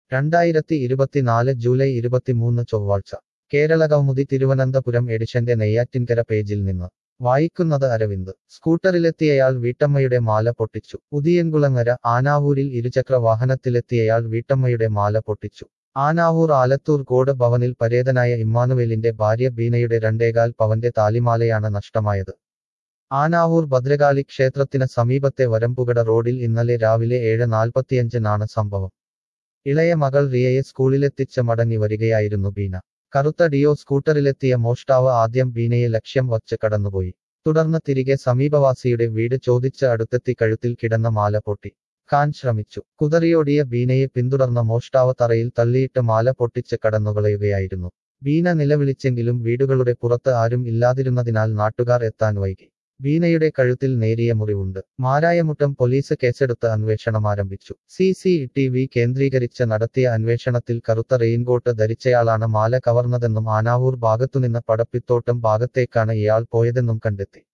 രണ്ടായിരത്തി ഇരുപത്തിനാല് ജൂലൈ ഇരുപത്തിമൂന്ന് ചൊവ്വാഴ്ച കേരള കൗമുദി തിരുവനന്തപുരം എഡിഷന്റെ നെയ്യാറ്റിൻകര പേജിൽ നിന്ന് വായിക്കുന്നത് അരവിന്ദ് സ്കൂട്ടറിലെത്തിയയാൾ വീട്ടമ്മയുടെ മാല പൊട്ടിച്ചു ഉദിയൻകുളങ്ങര ആനാവൂരിൽ ഇരുചക്ര വാഹനത്തിലെത്തിയയാൾ വീട്ടമ്മയുടെ മാല പൊട്ടിച്ചു ആനാവൂർ ആലത്തൂർ ഗോഡ് ഭവനിൽ പരേതനായ ഇമ്മാനുവേലിന്റെ ഭാര്യ ബീനയുടെ രണ്ടേകാൽ പവന്റെ താലിമാലയാണ് നഷ്ടമായത് ആനാവൂർ ഭദ്രകാളി ക്ഷേത്രത്തിന് സമീപത്തെ വരമ്പുകട റോഡിൽ ഇന്നലെ രാവിലെ ഏഴ് നാൽപ്പത്തിയഞ്ചിനാണ് സംഭവം ഇളയ മകൾ റിയയെ സ്കൂളിലെത്തിച്ച് മടങ്ങി വരികയായിരുന്നു ബീന കറുത്ത ഡിയോ സ്കൂട്ടറിലെത്തിയ മോഷ്ടാവ് ആദ്യം ബീനയെ ലക്ഷ്യം വച്ച് കടന്നുപോയി തുടർന്ന് തിരികെ സമീപവാസിയുടെ വീട് ചോദിച്ച് അടുത്തെത്തി കഴുത്തിൽ കിടന്ന മാല പൊട്ടി ഖാൻ ശ്രമിച്ചു കുതറിയോടിയ ബീനയെ പിന്തുടർന്ന മോഷ്ടാവ് തറയിൽ തള്ളിയിട്ട് മാല പൊട്ടിച്ച് കടന്നുകളയുകയായിരുന്നു ബീന നിലവിളിച്ചെങ്കിലും വീടുകളുടെ പുറത്ത് ആരും ഇല്ലാതിരുന്നതിനാൽ നാട്ടുകാർ എത്താൻ വൈകി ബീനയുടെ കഴുത്തിൽ നേരിയ മുറിവുണ്ട് മാരായമുട്ടം പോലീസ് കേസെടുത്ത് അന്വേഷണം ആരംഭിച്ചു സി സി ടി വി കേന്ദ്രീകരിച്ച് നടത്തിയ അന്വേഷണത്തിൽ കറുത്ത റെയിൻകോട്ട് ധരിച്ചയാളാണ് മാല കവർന്നതെന്നും ആനാവൂർ ഭാഗത്തുനിന്ന് പടപ്പിത്തോട്ടം ഭാഗത്തേക്കാണ് ഇയാൾ പോയതെന്നും കണ്ടെത്തി